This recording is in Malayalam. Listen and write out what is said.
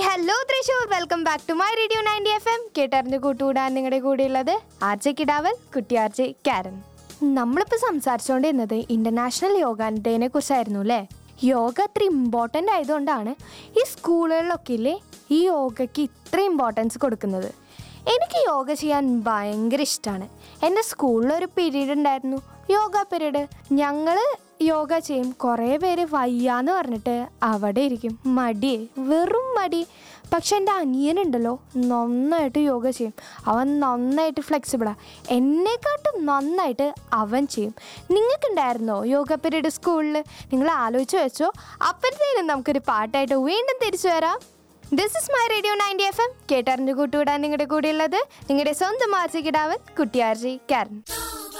hello Thrissur welcome back to my radio ninety F M കേട്ടറിഞ്ഞ് കൂട്ടുകൂടാൻ നിങ്ങളുടെ കൂടെയുള്ളത് ആർജെ കിടാവൽ കുട്ടി ആർജെ കാരൻ നമ്മളിപ്പോൾ സംസാരിച്ചുകൊണ്ടിരുന്നത് ഇന്റർനാഷണൽ യോഗ ഡേനെ കുറിച്ചായിരുന്നു അല്ലേ യോഗ അത്ര ഇമ്പോർട്ടൻ്റ് ആയതുകൊണ്ടാണ് ഈ സ്കൂളുകളിലൊക്കെ ഇല്ലേ ഈ യോഗയ്ക്ക് ഇത്ര ഇമ്പോർട്ടൻസ് കൊടുക്കുന്നത് എനിക്ക് യോഗ ചെയ്യാൻ ഭയങ്കര ഇഷ്ടമാണ് എൻ്റെ സ്കൂളിലൊരു പീരീഡ് ഉണ്ടായിരുന്നു യോഗ പീരീഡ് ഞങ്ങൾ യോഗ ചെയ്യും കുറേ പേര് വയ്യാന്ന് പറഞ്ഞിട്ട് അവിടെ ഇരിക്കും മടി വെറും മടി പക്ഷെ എൻ്റെ അനിയനുണ്ടല്ലോ നന്നായിട്ട് യോഗ ചെയ്യും അവൻ നന്നായിട്ട് ഫ്ലെക്സിബിളാണ് എന്നെക്കാട്ടും നന്നായിട്ട് അവൻ ചെയ്യും നിങ്ങൾക്കുണ്ടായിരുന്നോ യോഗ പീരീഡ് സ്കൂളിൽ നിങ്ങൾ ആലോചിച്ച് വെച്ചോ അപ്പോഴത്തേനും നമുക്കൊരു പാട്ടായിട്ട് വീണ്ടും തിരിച്ചു വരാം this is my radio ninety F M കേട്ടറിഞ്ഞു കൂട്ടുവിടാൻ നിങ്ങളുടെ കൂടെയുള്ളത് നിങ്ങളുടെ സ്വന്തം ആർജി കിടാവൻ കുട്ടിയാർജി കാരൻ